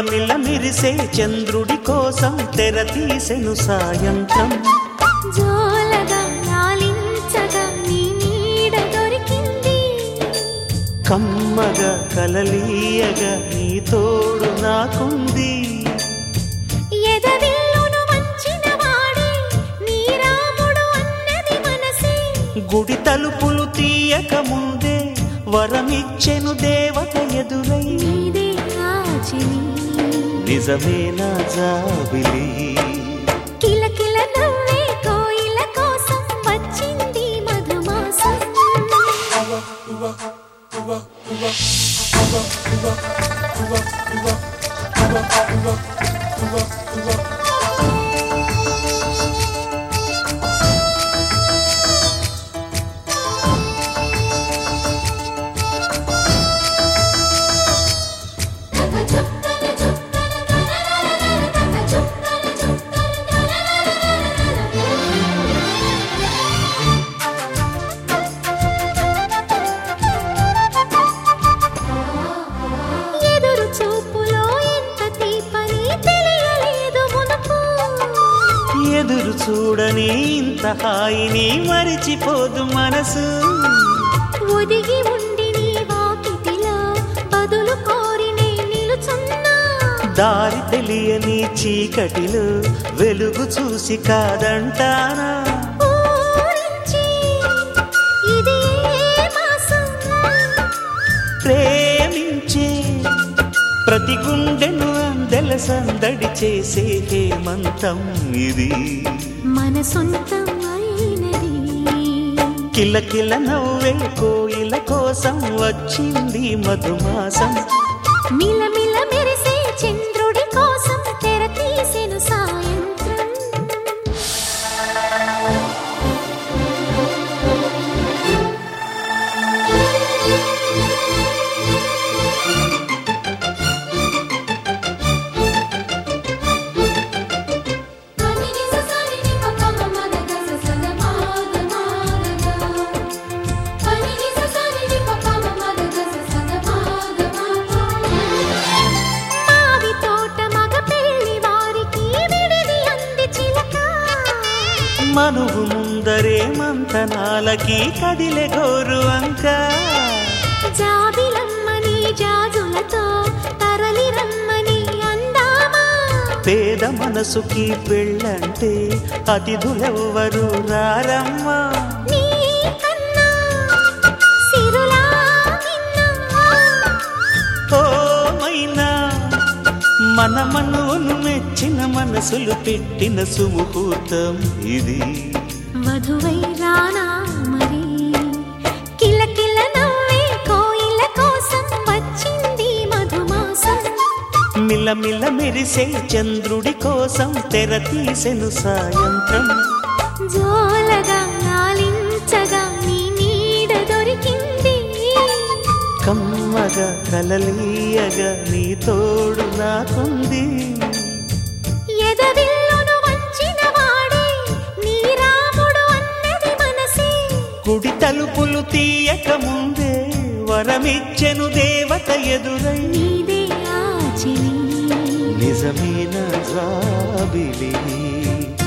మిలమిల మిరిసే చంద్రుడి కోసం తెర తీసెను సాయంత్రం జోలగా లాలించగా నీ నీడ దొరికింది కమ్మగా కలలీయగా నీ తోడు నాకుంది ఎదవిల్లును వంచిన వాడే నీ రాముడు అన్నది మనసే గుడి తలుపులు తీయక ముందే వరమిచ్చెను దేవత ఎదురై నీదే ఆచిని నిజమేనా జాబిలి కిలకిల నవ్వే కోయిల కోసం వచ్చింది మధుమాసం ఎదురు చూపులో ఎంత తీపని తెలియలేదు మునుపు ఎదురు చూడని ఇంత హాయిని మరిచిపోదు మనసు ఒదిగి ఉండి నీ వాకిటిలో బదులు కోరి నే నిలుచున్నా దారి తెలియని చీకటిలో వెలుగు చూసి కాదంటానా ఊరించి ఇది ఏ మాసం ప్రేమించే ప్రతి గుండెను అందెల సందడి చేసే హేమంతం ఇది మన సొంతం అయినది కిలకిల నవ్వే కోయిల కోసం వచ్చింది మధుమాసం మిలమిల మెరిసే చంద్రుడి కోసం తెర తీసెను సాయంత్రం మావి తోట మగ పెళ్లి వారికి విడిది అంది చిలక మనువు ముందరే మంతనాలకి కదిలె గోరు అంక జాబిలమ్మని జాజులతో తరలి రమ్మని అందామా పేద మనసుకి పెళ్ళంటే అతిథులెవ్వరు రారమ్మా నీ కన్నా సిరులా నిన్నా ఓ మైనా మన మనువును మెచ్చిన మనసులు పెట్టిన సుముహూర్తం ఇది వధువై రానా మరి కిలకిల నవ్వే కోయిల కోసం వచ్చింది మధుమాసం మిలమిల మెరిసే చంద్రుడి కోసం తెర తీసెను సాయంత్రం జోలగా లాలించగా నీ నీడ దొరికింది కమ్మగా కలలీయగా నీ తోడు నాకుంది ఎదవిల్లును వంచిన వాడే నీ రాముడు అన్నది మనసే గుడి తలుపులు తీయక ముందే వరమిచ్చెను దేవత ఎదురై నీదే ఆచిని నిజమైన జాబిలి